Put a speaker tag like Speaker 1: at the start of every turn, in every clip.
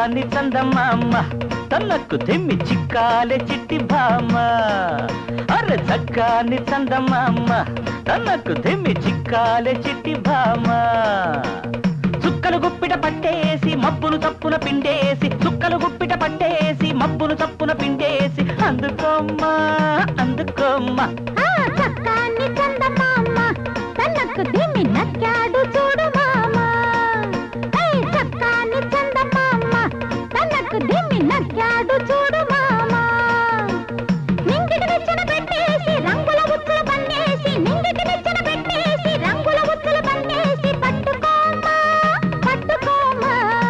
Speaker 1: చక్కాని చందమామ తనకు తిమ్మి చిక్కాలే చిట్టి భామ అరే చక్కాని చందమామ తనకు తిమ్మి చిక్కాలే చిట్టి భామ చుక్కలు గుప్పిట పట్టేసి మబ్బులు తప్పున పిండేసి చుక్కలు గుప్పిట పట్టేసి మబ్బులు తప్పున పిండేసి అందుకోమ్మా అందుకోమ్మా
Speaker 2: ఆ చక్కాని చందమామ తనకు దిమి నక్కాడు చూడు మామ ఏయ్ చక్కాని చందమామ తనకు దిమి నక్కాడు చూడు మామ నింగిటి నిచ్చెన పెట్టేసి రంగుల ఉచ్చులు పన్నేసి నింగిటి నిచ్చెన పెట్టేసి రంగుల ఉచ్చులు పన్నేసి పట్టుకోమా పట్టుకోమా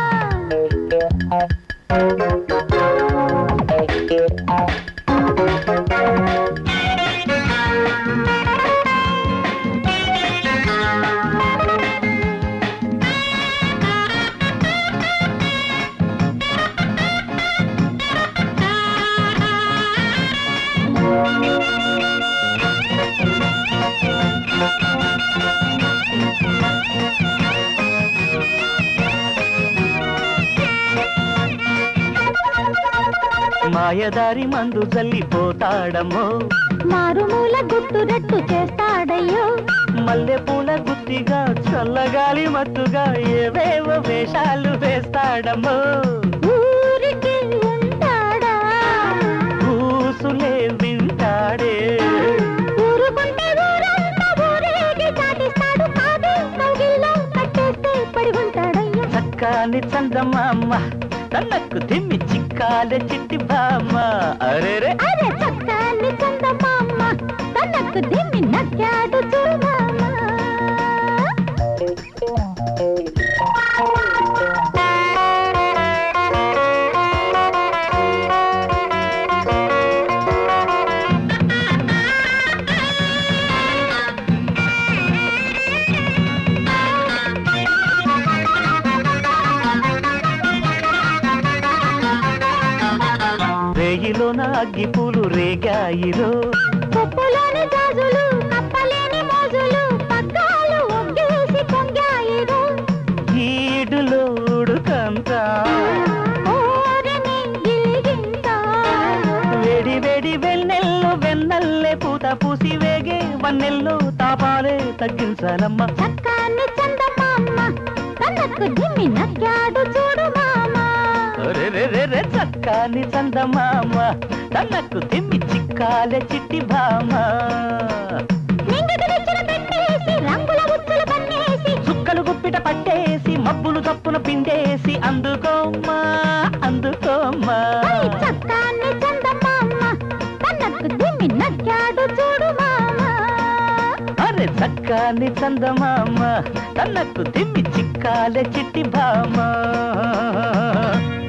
Speaker 1: మాయదారి మందు జల్లిపోతాడమ్మో
Speaker 2: మారుమూల గుట్టురట్టు చేస్తాడయ్యో
Speaker 1: మల్లె పూల గుత్తిగా చల్లగాలి మత్తుగా ఏవేవో వేషాలు వేస్తాడమ్మో
Speaker 2: ఊరికి ఉంటాడా
Speaker 1: ఊసులే వింటాడే
Speaker 2: ఊరుకుంటే ఊరంతా ఊరేగి చాటిస్తాడు కాదు కౌగిల్లో కట్టేస్తే పడి ఉంటాడయ్యో
Speaker 1: చక్కాని చందమామ తనకు తిమ్మి చిక్కాలే చిట్టి బామ్మ అరేరే
Speaker 2: అరే చక్కాని చందమామ తనకు దిమ్మి నక్కాడు చూడమామ
Speaker 1: రేయిలోన అగ్గి పూలు రేగాయిరో
Speaker 2: కొప్పులోని గాజులు కప్పలేని మోజులు పగ్గాలు ఒగ్గేసి పొంగాయిరు
Speaker 1: ఈడులో ఉడుకంతా
Speaker 2: ఓరని గిలిగింత
Speaker 1: వేడి వేడి వెన్నెల్లు వెన్నల్లే పూత పూసి వేగే వన్నెల్లు తాపాలే తగ్గించాలమ్మ
Speaker 2: చక్కాని చందమామ తనకు దిమ్మి నక్కాడు చూడు మామ
Speaker 1: రెరెరెరె చక్కాని చందమామ తనకు తిమ్మి చిక్కాలే చిట్టి భామ
Speaker 2: నింగిటి నిచ్చెన పెట్టేసి రంగుల ఉచ్చులు పన్నేసి
Speaker 1: చుక్కలు గుప్పిట పట్టేసి మబ్బులు తప్పున పిండేసి అందుకోమ్మా అందుకోమ్మా
Speaker 2: ఓయ్ చక్కాని చందమామ తనకు దిమ్మి నక్కాడు చూడు మామ
Speaker 1: అరే చక్కాని చందమామ తనకు తిమ్మి చిక్కాలే చిట్టి భామ